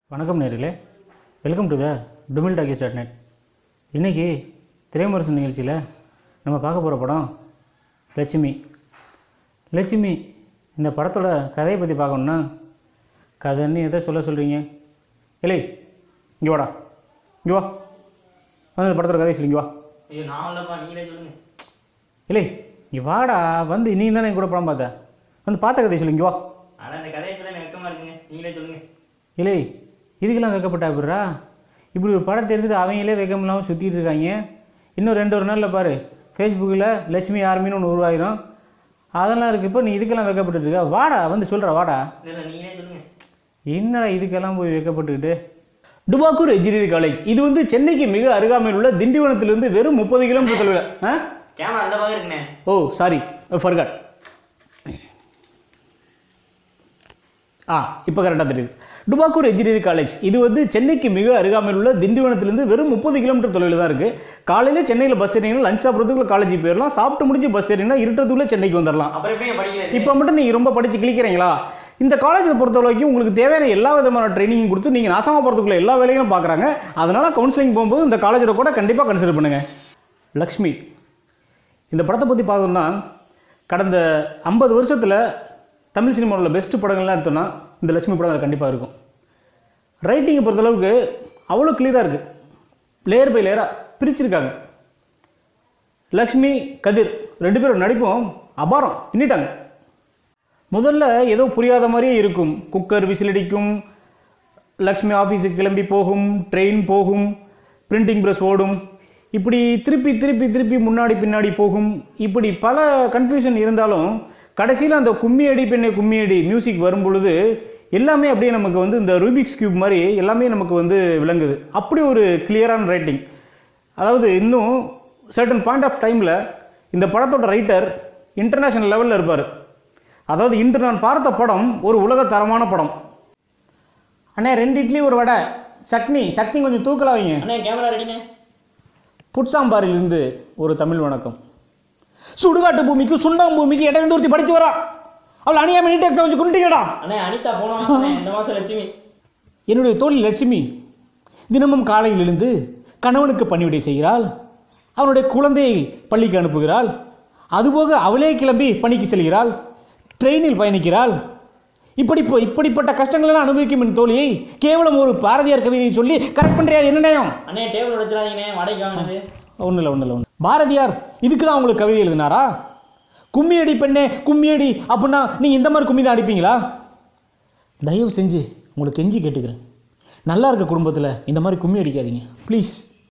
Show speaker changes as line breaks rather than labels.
வணக்கம் நேர்களே welcome to the Tamil Talkies dot net இன்றைக்கி திரைமரசன் நிகழ்ச்சியில் நம்ம பார்க்க போகிற படம் லட்சுமி லட்சுமி இந்த படத்தோட கதையை பற்றி பார்க்கணுன்னா கதைன்னு எதை சொல்ல சொல்கிறீங்க இல்லை இங்கே வாடா இங்கே வா வந்து இந்த படத்தோட கதையை சொல்லி இங்கே வா
ஐயோ நான் இல்லப்பா நீங்களே சொல்லுங்க
இல்லை இங்கே வாடா வந்து நீ தானே என் கூட படம் பார்த்த வந்து பார்த்த கதையை சொல்லி இங்கே வா
ஆனா இந்த கதையை சொல்ல எனக்கு வெக்கமா இருக்குங்க நீங்களே சொல்லுங்க
இல்லை இதுக்கெல்லாம் வைக்கப்பட்டா அப்படிரா இப்படி ஒரு படத்தை எடுத்துட்டு அவங்களே வைக்கம் இல்லாமல் சுற்றிட்டு இருக்காங்க இன்னும் ரெண்டு ஒரு நாளில் பாரு ஃபேஸ்புக்கில் லட்சுமி ஆர்மின்னு ஒன்று உருவாயிரும் அதெல்லாம் இருக்கு இப்போ நீ இதுக்கெல்லாம் வைக்கப்பட்டு இருக்க வாடா வந்து சொல்கிற வாடா
இல்ல இல்ல நீங்களே சொல்லுங்க
என்னடா இதுக்கெல்லாம் போய் வைக்கப்பட்டுக்கிட்டு டுபாக்கூர் என்ஜினியரிங் காலேஜ் இது வந்து சென்னைக்கு மிக அருகாமையில் உள்ள திண்டிவனத்திலிருந்து வெறும் முப்பது கிலோமீட்டர் தொலைவில் ஆ
கேமரா அந்த பக்கம் இருக்குண்ணே
ஓ சாரி ஃபர்காட் ஆ இப்போ கரெக்டாக தெரியுது டுபாக்கூர் என்ஜினியரிங் காலேஜ் இது வந்து சென்னைக்கு மிக அருகாமையில் உள்ள திண்டிவனத்திலிருந்து வெறும் முப்பது கிலோமீட்டர் தொலைவில் தான் இருக்குது காலையில் சென்னையில் பஸ் ஏறிங்கன்னா லஞ்ச் சாப்பிட்றதுக்குள்ள காலேஜ் போயிடலாம் சாப்பிட்டு முடிஞ்சு பஸ் ஏறிங்கன்னா இருட்டதுக்குள்ளே சென்னைக்கு வந்துடலாம்
அப்புறம் எப்படி படிக்கிறது
இப்போ மட்டும் நீங்கள் ரொம்ப படித்து கிளிக்கிறீங்களா இந்த காலேஜை பொறுத்த வரைக்கும் உங்களுக்கு தேவையான எல்லா விதமான ட்ரைனிங் கொடுத்து நீங்கள் நாசமாக போகிறதுக்குள்ள எல்லா வேலைகளும் பார்க்குறாங்க அதனால் கவுன்சிலிங் போகும்போது இந்த காலேஜில் கூட கண்டிப்பாக கன்சிடர் பண்ணுங்கள் லக்ஷ்மி இந்த படத்தை பற்றி பார்த்தோம்னா கடந்த ஐம்பது வருஷத்தில் தமிழ் சினிமாவில் பெஸ்ட் படங்கள்லாம் எடுத்தோம்னா இந்த லட்சுமி படம் அதில் கண்டிப்பாக இருக்கும் ரைட்டிங்கை பொறுத்தளவுக்கு அவ்வளோ கிளியராக இருக்குது லேயர் பை லேயராக பிரிச்சிருக்காங்க லக்ஷ்மி கதிர் ரெண்டு பேரோட நடிப்பும் அபாரம் பின்னிட்டாங்க முதல்ல ஏதோ புரியாத மாதிரியே இருக்கும் குக்கர் விசிலடிக்கும் லக்ஷ்மி ஆஃபீஸுக்கு கிளம்பி போகும் ட்ரெயின் போகும் பிரிண்டிங் ப்ரெஸ் ஓடும் இப்படி திருப்பி திருப்பி திருப்பி முன்னாடி பின்னாடி போகும் இப்படி பல கன்ஃபியூஷன் இருந்தாலும் கடைசியில் அந்த கும்மியடி பெண்ணை கும்மியடி மியூசிக் வரும் பொழுது எல்லாமே அப்படியே நமக்கு வந்து இந்த ரூபிக்ஸ் கியூப் மாதிரி எல்லாமே நமக்கு வந்து விளங்குது அப்படி ஒரு கிளியரான ரைட்டிங் அதாவது இன்னும் சர்டன் பாயிண்ட் ஆஃப் டைமில் இந்த படத்தோட ரைட்டர் இன்டர்நேஷனல் லெவலில் இருப்பார் அதாவது இன்று நான் பார்த்த படம் ஒரு உலக தரமான படம் அண்ணே ரெண்டு இட்லி ஒரு வடை சட்னி சட்னி கொஞ்சம் தூக்கலா வைங்க
அண்ணே கேமரா ரெடிண்ணே
புட்சாம்பாரிலிருந்து ஒரு தமிழ் வணக்கம் சுடுகாட்டு பூமிக்கு சுண்டம் பூமிக்கு இடையில தூர்த்தி படிச்சு வரா அவள் அணியாம நீட் எக்ஸாம் வச்சு குண்டிங்கடா
அண்ணே அனிதா போன மாசம் அண்ணே, இந்த மாசம் லட்சுமி
என்னுடைய தோழி லட்சுமி தினமும் காலையில் எழுந்து கணவனுக்கு பணிவிடை செய்கிறாள் அவனுடைய குழந்தையை பள்ளிக்கு அனுப்புகிறாள் அதுபோக அவளே கிளம்பி பணிக்கு செல்கிறாள் ட்ரெயினில் பயணிக்கிறாள் இப்படி இப்படிப்பட்ட கஷ்டங்கள் எல்லாம் அனுபவிக்கும் என் தோழியை கேவலம் ஒரு பாரதியார் கவிதையை சொல்லி கரெக்ட் பண்றியா அது என்ன நியாயம்
அண்ணே டேபிள் உடைச்சிடாதீங்கண்ணே வடைக்கு வாங்கினது
ஒன்றும் இல்லை ஒன்றும் இல்லை ஒன்று பாரதியார் இதுக்கு தான் உங்களுக்கு கவிதை எழுதினாரா கும்மி அடி பெண்ணே கும்மி அடி அப்படின்னா நீங்கள் இந்த மாதிரி கும்மி தான் அடிப்பீங்களா தயவு செஞ்சு உங்களுக்கு கெஞ்சி கேட்டுக்கிறேன் நல்லா இருக்க குடும்பத்தில் இந்த மாதிரி கும்மி அடிக்காதீங்க ப்ளீஸ்